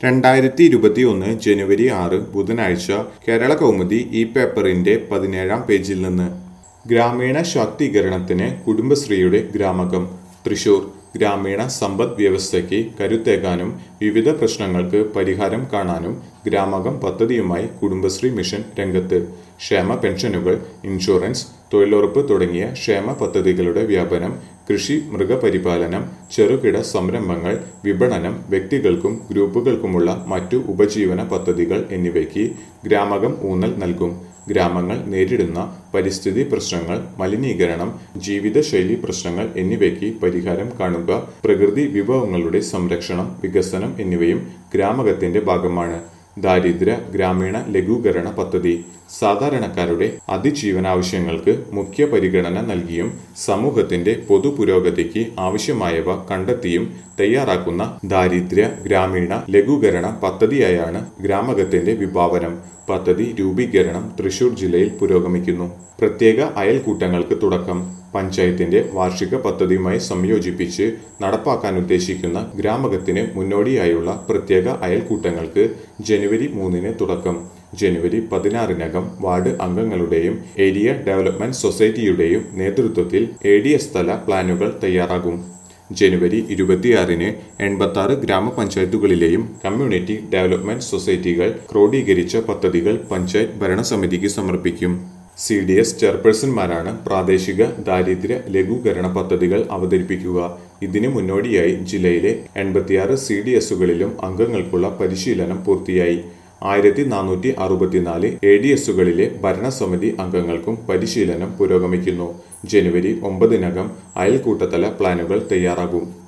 രണ്ടായിരത്തി ഇരുപത്തി ഒന്ന് ജനുവരി ആറ് ബുധനാഴ്ച കേരള കൗമുദി ഈ പേപ്പറിന്റെ പതിനേഴാം പേജിൽ നിന്ന് ഗ്രാമീണ ശാക്തീകരണത്തിന് കുടുംബശ്രീയുടെ ഗ്രാമകം തൃശൂർ ഗ്രാമീണ സമ്പദ് വ്യവസ്ഥയ്ക്ക് കരുത്തേകാനും വിവിധ പ്രശ്നങ്ങൾക്ക് പരിഹാരം കാണാനും ഗ്രാമകം പദ്ധതിയുമായി കുടുംബശ്രീ മിഷൻ രംഗത്ത് ക്ഷേമ പെൻഷനുകൾ ഇൻഷുറൻസ് തൊഴിലുറപ്പ് തുടങ്ങിയ ക്ഷേമ പദ്ധതികളുടെ വ്യാപനം കൃഷി മൃഗപരിപാലനം ചെറുകിട സംരംഭങ്ങൾ വിപണനം വ്യക്തികൾക്കും ഗ്രൂപ്പുകൾക്കുമുള്ള മറ്റു ഉപജീവന പദ്ധതികൾ എന്നിവയ്ക്ക് ഗ്രാമകം ഊന്നൽ നൽകും ഗ്രാമങ്ങൾ നേരിടുന്ന പരിസ്ഥിതി പ്രശ്നങ്ങൾ മലിനീകരണം ജീവിതശൈലി പ്രശ്നങ്ങൾ എന്നിവയ്ക്ക് പരിഹാരം കാണുക പ്രകൃതി വിഭവങ്ങളുടെ സംരക്ഷണം വികസനം എന്നിവയും ഗ്രാമകത്തിന്റെ ഭാഗമാണ് ദാരിദ്ര്യ ഗ്രാമീണ ലഘൂകരണ പദ്ധതി സാധാരണക്കാരുടെ അതിജീവനാവശ്യങ്ങൾക്ക് മുഖ്യ പരിഗണന നൽകിയും സമൂഹത്തിന്റെ പൊതു പുരോഗതിക്ക് ആവശ്യമായവ കണ്ടെത്തിയും തയ്യാറാക്കുന്ന ദാരിദ്ര്യ ഗ്രാമീണ ലഘൂകരണ പദ്ധതിയായാണ് ഗ്രാമകത്തിന്റെ വിഭാവനം പദ്ധതി രൂപീകരണം തൃശൂർ ജില്ലയിൽ പുരോഗമിക്കുന്നു പ്രത്യേക അയൽക്കൂട്ടങ്ങൾക്ക് തുടക്കം പഞ്ചായത്തിന്റെ വാർഷിക പദ്ധതിയുമായി സംയോജിപ്പിച്ച് നടപ്പാക്കാൻ ഉദ്ദേശിക്കുന്ന ഗ്രാമകത്തിന് മുന്നോടിയായുള്ള പ്രത്യേക അയൽക്കൂട്ടങ്ങൾക്ക് ജനുവരി മൂന്നിന് തുടക്കം ജനുവരി പതിനാറിനകം വാർഡ് അംഗങ്ങളുടെയും ഏരിയ ഡെവലപ്മെന്റ് സൊസൈറ്റിയുടെയും നേതൃത്വത്തിൽ എ ഡി എസ് തല പ്ലാനുകൾ തയ്യാറാകും ജനുവരി ഇരുപത്തിയാറിന് എൺപത്തി ആറ് ഗ്രാമപഞ്ചായത്തുകളിലെയും കമ്മ്യൂണിറ്റി ഡെവലപ്മെന്റ് സൊസൈറ്റികൾ ക്രോഡീകരിച്ച പദ്ധതികൾ പഞ്ചായത്ത് ഭരണസമിതിക്ക് സമർപ്പിക്കും സി ഡി എസ് ചെയർപേഴ്സൺമാരാണ് പ്രാദേശിക ദാരിദ്ര്യ ലഘൂകരണ പദ്ധതികൾ അവതരിപ്പിക്കുക ഇതിനു മുന്നോടിയായി ജില്ലയിലെ എൺപത്തിയാറ് സി ഡി എസുകളിലും അംഗങ്ങൾക്കുള്ള പരിശീലനം പൂർത്തിയായി ആയിരത്തി നാനൂറ്റി അറുപത്തിനാല് എ ഡി എസുകളിലെ ഭരണസമിതി അംഗങ്ങൾക്കും പരിശീലനം പുരോഗമിക്കുന്നു ജനുവരി ഒമ്പതിനകം അയൽക്കൂട്ടത്തല പ്ലാനുകൾ തയ്യാറാകും